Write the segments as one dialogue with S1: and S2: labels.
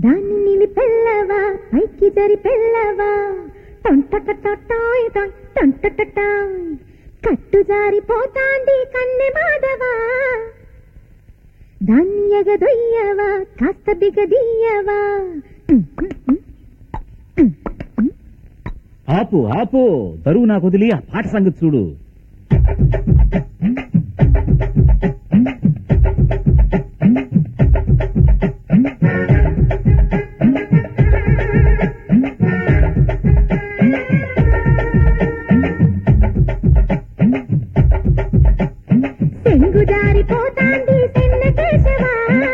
S1: దాన్ని నిలిపెల్లవా పైకి జరి పెళ్ళవా టొంటటటాయ్ టొంటటటాయ్ కట్టు జారిపోతాంది కన్నె మాధవా దాన్ని ఎగదొయ్యవా కాస్త బిగదీయవా
S2: ఆపు ఆపు దరువు నాకు వదిలి ఆ పాట సంగతి చూడు
S1: సెంగు జారిపోతాంది సెన్న కేశవా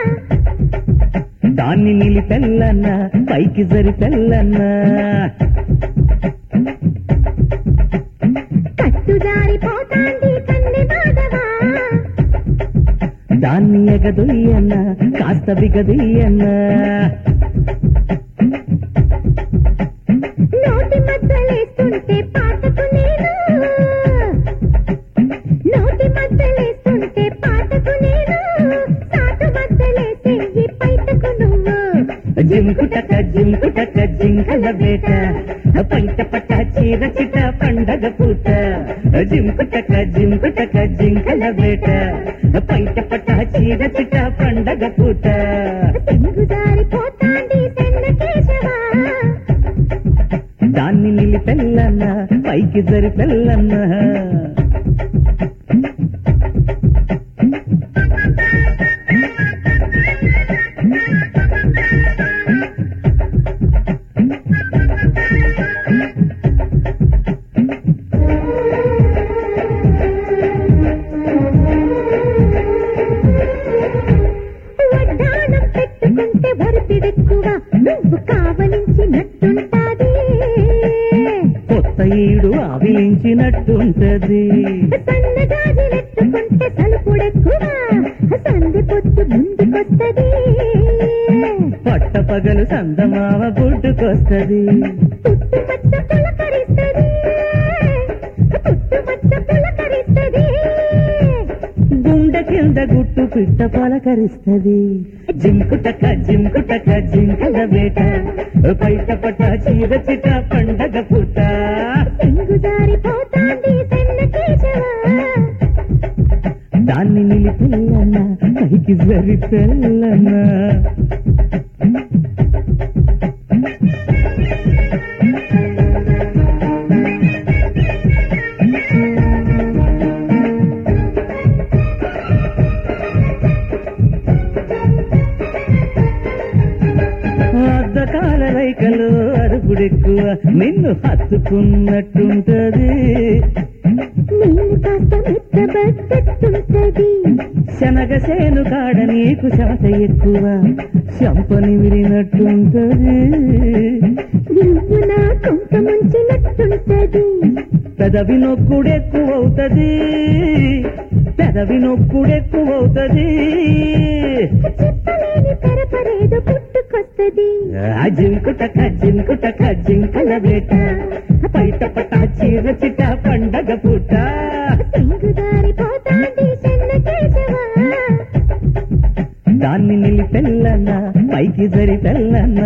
S2: దాన్ని నిలిపెల్లన్న పైకి జరి పెళ్ళన్న
S1: కట్టు జారిపోతాంది కన్నె మాధవా
S2: దాన్ని ఎగదొయ్యన్న కాస్త బిగదీయన్న
S1: నోటి మధ్యలేస్తుంటే పాటకు నేను నోటి మధ్యలేస్తుంటే పాటకు నేను సాటు మధ్యలేసే ఈ పైటకు నువ్వు
S2: జింకుటక జింకుటక జింకల బేట పంట పట్ట చీర చిట పండగ పూట జింకుటక జింకుటక జింకల బేట పంట పట్ట చీర చిట పండగ పూట
S1: సెంగు జారిపోతాంది సెన్న కేశవా
S2: దాన్ని నిలిపెల్లన్న పైకి జరి పెళ్ళన్న
S1: వడ్డాణం పెట్టుకుంటే వరపిడెక్కువ నువ్వు కావలించినట్టుంటాది
S2: కొత్త ఈడు ఆవిలించినట్టుంటది
S1: సన్నజాజులెట్టుకుంటే తలుపుడెక్కువ సంధి పొత్తు ముందుకొస్తది
S2: పట్ట పగలు సందమామ పుట్టుకొస్తది
S1: పుట్టుమచ్చ పులకరిస్తది పుట్టుమచ్చ పులకరిస్తది
S2: గుండె కింద గుట్టు పిట్ట పలకరిస్తది జింకుటక జింకుటక జింకల వేట బయట పట చీర చిట పండగ పుట్ట
S1: సింగు జారిపోతాంది సెన్న కేశవా
S2: దాన్ని నిలిపెల్లన్న పైకి జరి పెళ్ళన్న అద్దకాల రైకలు అరుపుడెక్కువ నిన్ను హత్తుకున్నట్టుంటది
S1: నేను కాస్త మెత్తబడ్డట్టుంటది
S2: శనగ సేను కాడ నీకు శమత ఎక్కువ శంపని విరినట్టుంటది
S1: నువ్వు నా కొంత ముంచినట్టుంటది
S2: పెదవి నొక్కుడెక్కువవుతది పెదవి నొక్కుడెక్కువవుతది
S1: చెప్పలేని తెరపరేదో పుట్టుకొస్తది
S2: ఆ జింకుటక జింకుటక జింకల వేట పైట పట చీర చిట పండగ పూట
S1: సింగు జారిపోతాంది సెన్న కేశవా
S2: దాన్ని నిలిపెల్లన్న పైకి జరి తెల్లన్న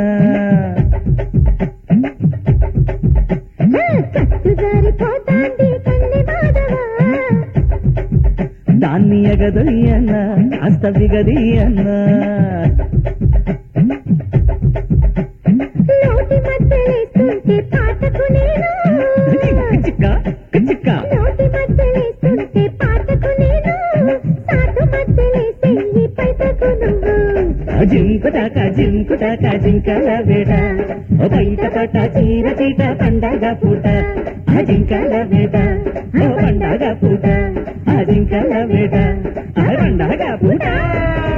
S1: కట్టు జారిపోతాంది కన్నె మాధవా
S2: దాన్ని ఎగదొయ్యన్న అస్త బిగదీయన్న
S1: నోటి మధ్యలేస్తుంటే పాటకు నేను
S2: చిక్క చిక్క
S1: నోటి మధ్యలేస్తుంటే పాటకు నేను సాటు మధ్యలేసే ఈ పైటకు నువ్వు
S2: జింకుటాక జింకుటాక జింకల వేట ఓ బయట పట చీర చీట పండగ పూట ఆ జింకల వేట ఓ పండగ పూట ఆ జింకల వేట ఆ పండగ పూట